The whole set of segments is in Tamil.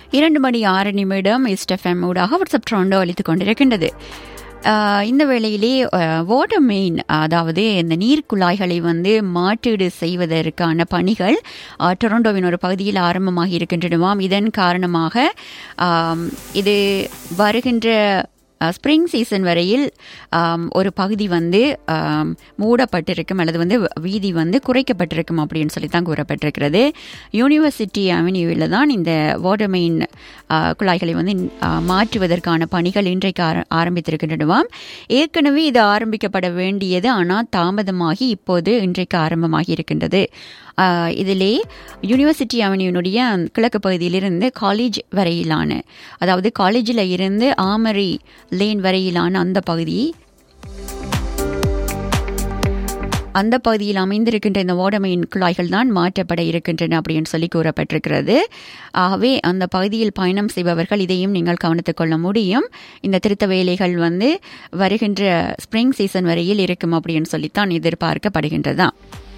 இரண்டு மணி ஆறு நிமிடம் இஸ்டெஃப்எம் ஊடாக வாட்ஸ்அப் ட்ரோண்டோ அளித்துக் கொண்டிருக்கின்றது ஆஹ் இந்த வேளையிலே வாட்டர் மெயின் அதாவது இந்த நீர் குழாய்களை வந்து மாற்றீடு செய்வதற்கான பணிகள் ஆஹ், டொரண்டோவின் ஒரு பகுதியில் ஆரம்பமாகி இருக்கின்றனவாம் இதன் காரணமாக ஆம், இது வருகின்ற ஸ்ப்ரிங் சீசன் வரையில் ஆம், ஒரு பகுதி வந்து ஆம், மூடப்பட்டிருக்கும் அல்லது வந்து வீதி வந்து குறைக்கப்பட்டிருக்கும் அப்படின்னு சொல்லி தான் கூறப்பட்டிருக்கிறது யூனிவர்சிட்டி அவென்யூவில் தான் இந்த வாட்டர் மெயின் குழாய்களை வந்து ஆ, மாற்றுவதற்கான பணிகள் இன்றைக்கு ஆர- ஆரம்பித்திருக்கின்றனவாம் ஏற்கனவே இது ஆரம்பிக்கப்பட வேண்டியது ஆனால் தாமதமாகி இப்போது இன்றைக்கு ஆரம்பமாகி இருக்கின்றது ஆ, இதிலே யூனிவர்சிட்டி அவென்யூனுடைய கிழக்கு பகுதியிலிருந்து காலேஜ் வரையிலான அதாவது காலேஜில் இருந்து ஆமரி லேன் வரையிலான அந்த பகுதி அந்த பகுதியில் அமைந்திருக்கின்ற இந்த ஓடமையின் குழாய்கள் தான் மாற்றப்பட இருக்கின்றன அப்படின்னு சொல்லி கூறப்பட்டிருக்கிறது ஆகவே அந்த பகுதியில் பயணம் செய்பவர்கள் இதையும் நீங்கள் கவனித்துக் கொள்ள முடியும் இந்த திருத்த வேலைகள் வந்து வருகின்ற ஸ்ப்ரிங் சீசன் வரையில் இருக்கும் அப்படின்னு சொல்லித்தான் எதிர்பார்க்கப்படுகின்றதா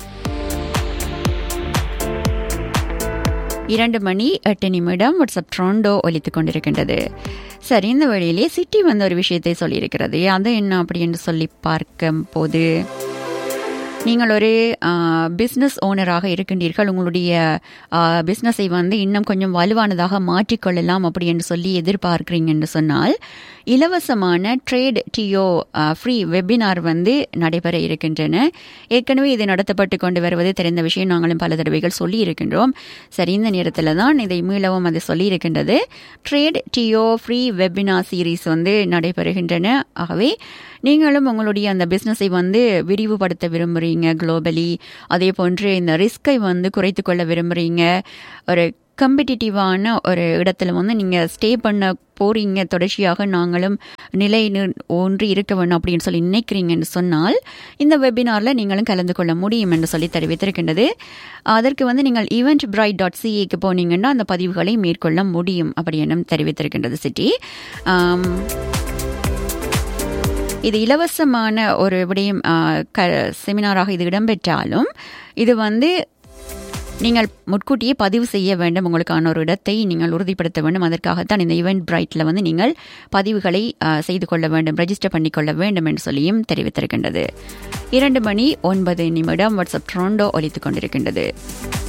இரண்டு மணி எட்டு நிமிடம் வாட்ஸ்அப் ட்ரோண்டோ ஒலித்துக் கொண்டிருக்கின்றது சரி இந்த வழியிலே சிட்டி வந்து ஒரு விஷயத்தை சொல்லியிருக்கிறது அது என்ன அப்படின்னு சொல்லி பார்க்கும் போது நீங்கள் ஒரு பிஸ்னஸ் ஓனராக இருக்கின்றீர்கள் உங்களுடைய பிஸ்னஸை வந்து இன்னும் கொஞ்சம் வலுவானதாக மாற்றிக்கொள்ளலாம் அப்படி என்று சொல்லி எதிர்பார்க்கிறீங்கன்னு சொன்னால் இலவசமான ட்ரேட் டிஓ ஃப்ரீ வெபினார் வந்து நடைபெற இருக்கின்றன ஏற்கனவே இது நடத்தப்பட்டு கொண்டு வருவது தெரிந்த விஷயம் நாங்களும் பல தடவைகள் சொல்லி இருக்கின்றோம் சரி இந்த நேரத்தில் தான் இதை மீளவும் அது சொல்லி இருக்கின்றது trade to free webinar series வந்து நடைபெறுகின்றன ஆகவே நீங்களும் உங்களுடைய அந்த பிஸ்னஸை வந்து விரிவுபடுத்த விரும்புகிறீங்க குளோபலி அதே போன்று இந்த ரிஸ்கை வந்து குறைத்து கொள்ள விரும்புகிறீங்க ஒரு கம்பெட்டிட்டிவான ஒரு இடத்துல வந்து நீங்கள் ஸ்டே பண்ண போறீங்க தொடர்ச்சியாக நாங்களும் நிலை நிர்- ஒன்று இருக்க வேணும் அப்படின்னு சொல்லி நினைக்கிறீங்கன்னு சொன்னால் இந்த வெபினாரில் நீங்களும் கலந்து கொள்ள முடியும் என்று சொல்லி தெரிவித்திருக்கின்றது அதற்கு வந்து நீங்கள் ஈவெண்ட் பிரைட் டாட் சிஏக்கு போனீங்கன்னா அந்த பதிவுகளை மேற்கொள்ள முடியும் அப்படி என்னும் தெரிவித்திருக்கின்றது சிட்டி ஆம், இது இலவசமான ஒரு விடயம் ஆ, க செமினாராக இது இடம்பெற்றாலும் இது வந்து நீங்கள் முன்கூட்டியே பதிவு செய்ய வேண்டும் உங்களுக்கான ஒரு இடத்தை நீங்கள் உறுதிப்படுத்த வேண்டும் அதற்காகத்தான் இந்த ஈவெண்ட் பிரைட்டில் வந்து நீங்கள் பதிவுகளை ஆ, செய்து கொள்ள வேண்டும் ரெஜிஸ்டர் பண்ணிக்கொள்ள வேண்டும் என்று சொல்லியும் தெரிவித்திருக்கின்றது இரண்டு மணி ஒன்பது நிமிடம் வாட்ஸ்அப் ட்ரோண்டோ ஒலித்துக் கொண்டிருக்கின்றது